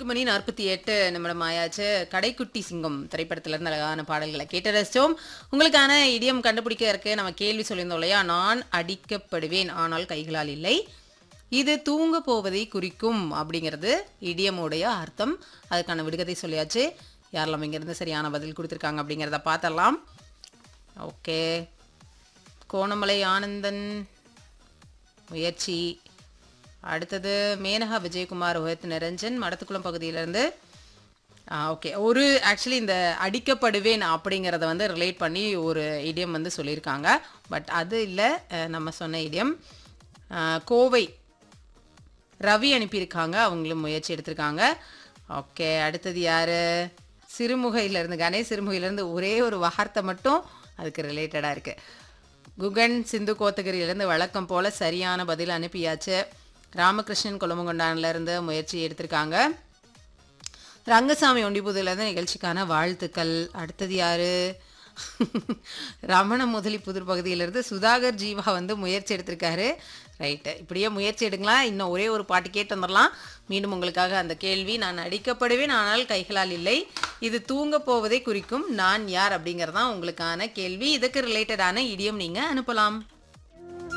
நான்கு மணி நாற்பத்தி எட்டு நிமிடம் ஆயாச்சு கடைக்குட்டி சிங்கம் திரைப்படத்துல இருந்து அழகான பாடல்களை கேட்டு ரசிச்சோம் உங்களுக்கான இடியம் கண்டுபிடிக்க இருக்கு நம்ம கேள்வி சொல்லியிருந்தோம் இல்லையா நான் அடிக்கப்படுவேன் ஆனால் கைகளால் இல்லை இது தூங்க போவதை குறிக்கும் அப்படிங்கிறது இடியமுடைய அர்த்தம் அதுக்கான விடுகதை சொல்லியாச்சு யாரெல்லாம் இங்கிருந்து சரியான பதில் கொடுத்துருக்காங்க அப்படிங்கிறத பார்த்தரலாம் ஓகே கோணமலை ஆனந்தன் முயற்சி அடுத்தது மேனகா விஜயகுமார் ரோஹித் நிரஞ்சன் மடத்துக்குளம் பகுதியிலேருந்து ஓகே ஒரு ஆக்சுவலி இந்த அடிக்கப்படுவேன் அப்படிங்கிறத வந்து ரிலேட் பண்ணி ஒரு இடியம் வந்து சொல்லியிருக்காங்க பட் அது இல்லை நம்ம சொன்ன இடியம் கோவை ரவி அனுப்பியிருக்காங்க அவங்களும் முயற்சி எடுத்திருக்காங்க ஓகே அடுத்தது யார் சிறுமுகையிலேருந்து கணேஷ் சிறுமுகையிலேருந்து ஒரே ஒரு வார்த்தை மட்டும் அதுக்கு ரிலேட்டடாக இருக்குது குகன் சிந்து கோத்தகிரியிலேருந்து வழக்கம் போல் சரியான பதில் அனுப்பியாச்சு ராமகிருஷ்ணன் கொலமங்கொண்டான்லேருந்து முயற்சி எடுத்திருக்காங்க ரங்கசாமி ஒண்டிபுதுலேருந்து நிகழ்ச்சிக்கான வாழ்த்துக்கள் அடுத்தது யாரு ரமண முதலி புதூர் பகுதியிலிருந்து சுதாகர் ஜீவா வந்து முயற்சி எடுத்திருக்காரு ரைட்டு இப்படியே முயற்சி எடுங்களா இன்னும் ஒரே ஒரு பாட்டு கேட்டு வந்துடலாம் மீண்டும் உங்களுக்காக அந்த கேள்வி நான் அடிக்கப்படுவேன் ஆனால் கைகளால் இல்லை இது தூங்க போவதை குறிக்கும் நான் யார் அப்படிங்கிறது தான் உங்களுக்கான கேள்வி இதுக்கு ரிலேட்டடான இடியம் நீங்கள் அனுப்பலாம்